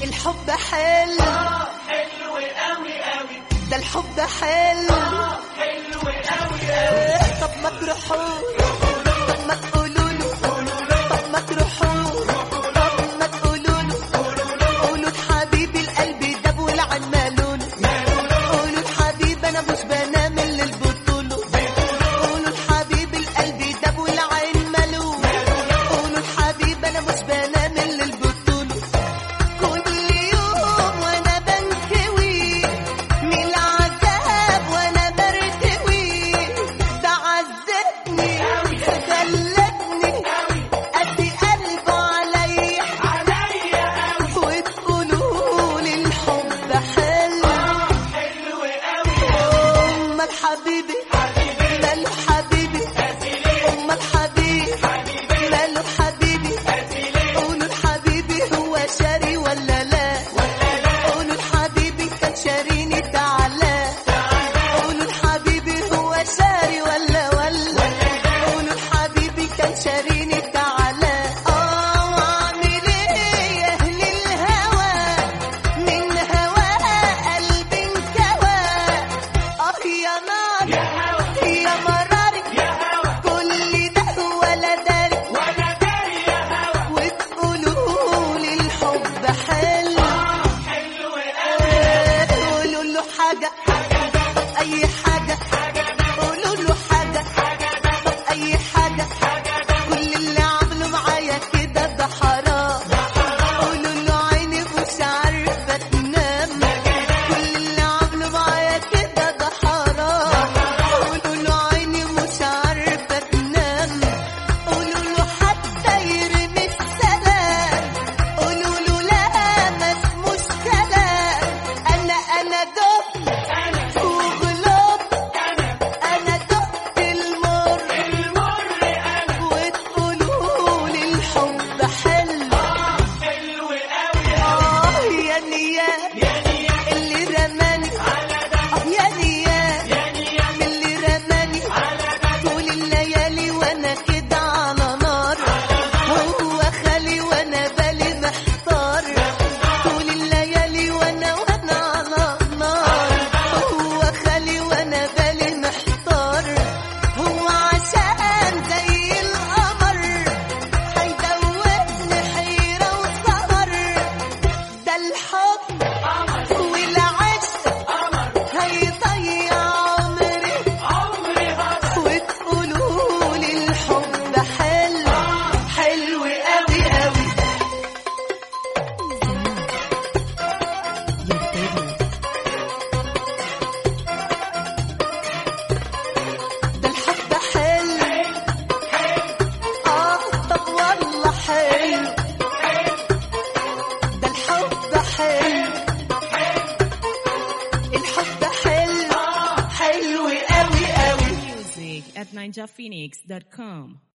الحب حلو حلو قوي قوي ده الحب حلو حلو قوي طب ما تروحوا طب ما تقولوا له طب ما تروحوا طب ما تقولوا له قولوا لحبيبي القلب داب والعين مالون قولوا لحبيبي انا مش بنام الا البطوله قولوا لحبيبي القلب داب والعين مالون قولوا لحبيبي انا مش بنام الا البطوله كل يوم وانا بنكوي من العذاب وانا برتوي ده عذبني خلتني ادي قلبه عليا عليا قوي وتقولوا لي الحب حلو حلو قوي امال حبيبي ماله حبيبي امال حبيبي ماله حبيبي قولوا لحبيبي هو شاري ولا لا قولوا لحبيبي كان شاريني تعالى قولوا لحبيبي هو شاري ولا ولا قولوا لحبيبي كان شاريني تعالى اه واعمل ايه يا اهل الهوى من هوى قلبي انكوى اه يا نار يا مراري كل ده ولا داري ولا داري يا هوا وتقولوا لي الحب حلو حلو قوي قولوا له حاجة طب أي حاجة قولوا له حاجة طب أي حاجة كل اللي عمله معايا كده ده حرام قولوا له عيني مش عارفة تنام كل اللي عمله معايا كده ده حرام قولوا له عيني مش عارفة تنام قولوا له حتى يرمي السلام قولوا له لا ما اسموش كلام انا انا دقت وغلبت انا دقت المر المر انا وتقولوا لي الحب حلو حلو قوي اه يا نيات يا نيا اللي رماني على ده اه يا نيات يا نيا من اللي رماني على ده طول الليالي وانا كده على نار هو خالي وانا بالي محتار طول الليالي وانا وانا على نار هو خالي وانا بالي محتار هو عشان زي القمر هيدوبني حيرة وسهر ده الحب والعشق قمر هيضيع عمري عمري هضر وتقولوا لي الحب حلو حلو قوي قوي ده الحب حلو اه طب والله حلو ده الحب حلو الحب حلو حلو قوي قوي Music at ninjaphoenix.com.